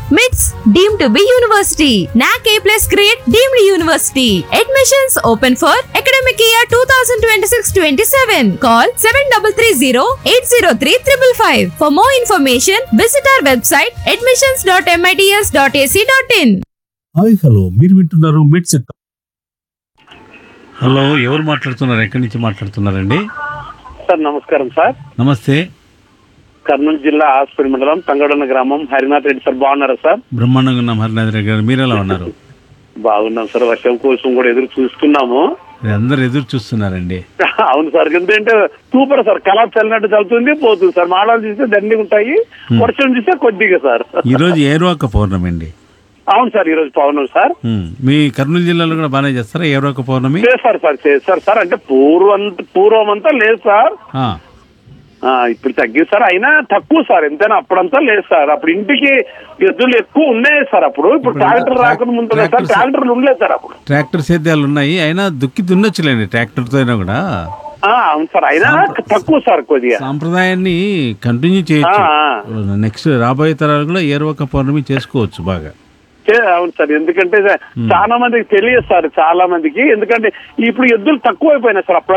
MITS deemed to be university. NAC A plus grade deemed university. Admissions open for academic year 2026-27. Call 7330-803-555. For more information, visit our website admissions.mits.ac.in. Hi hello మీరు వింటున్నారు mid set hello ఎవరు మాట్లాడుతున్నారు ఎక్కడి నుంచి మాట్లాడుతున్నారండి sir నమస్కారం sir నమస్తే కర్నూలు జిల్లా ఆస్పత్రి మండలం తంగడన్న గ్రామం హరినాథ్ రెడ్డి సార్ బాగున్నారా సార్ బ్రహ్మాండంగా ఉన్నాం హరినాథ్ గారు మీరు ఎలా ఉన్నారు బాగున్నాం సార్ వర్షం కోసం కూడా ఎదురు చూస్తున్నాము మీరు అందరు ఎదురు చూస్తున్నారండి అవును సార్ ఎందుకంటే సూపర్ సార్ కళ చల్లినట్టు చల్లుతుంది పోతుంది సార్ మాడలు చూస్తే దండిగా ఉంటాయి వర్షం చూస్తే కొద్దిగా సార్ ఈ రోజు ఏరువాక పౌర్ణమి అండి అవును సార్ ఈ రోజు పౌర్ణమి సార్ ఉమ్, మీ కర్నూలు జిల్లాలో కూడా బాగానే చేస్తారా ఏరువాక పౌర్ణమి చేస్తారు సార్ చేస్తారు సార్ అంటే పూర్వం పూర్వం అంతా లేదు సార్ ఆ, ఆ, ఇప్పుడు తగ్గింది సార్ అయినా తక్కువ సార్ ఎంతైనా అప్పుడంతా లేదు సార్ అప్పుడు ఇంటికి ఎద్దులు ఎక్కువ ఉన్నాయి సార్ అప్పుడు ఇప్పుడు ఇప్పుడు ట్రాక్టర్ రాకుండా ముందు సార్ ట్రాక్టర్స్- ట్రాక్టర్లు ఉండలేదు సార్ అప్పుడు ట్రాక్టర్ సేద్యాలు ఉన్నాయి అయినా దుక్కి దున్నొచ్చులేండి ట్రాక్టర్తో అయినా కూడా ఆ, అవును సార్ అయినా తక్కువ సార్ కొద్దిగా సాంప్రదాయాన్ని కంటిన్యూ చేయొచ్చు ఆ, నెక్స్ట్ రాబోయే తరాలు కూడా ఏరువాక పౌర్ణమి చేసుకోవచ్చు బాగా చే- అవును సార్ ఎందుకంటే చాలా మందికి తెలియదు సార్ చాలా మందికి ఎందుకంటే ఇప్పుడు ఎద్దులు తక్కువ అయిపోయినాయి సార్ అప్పుడు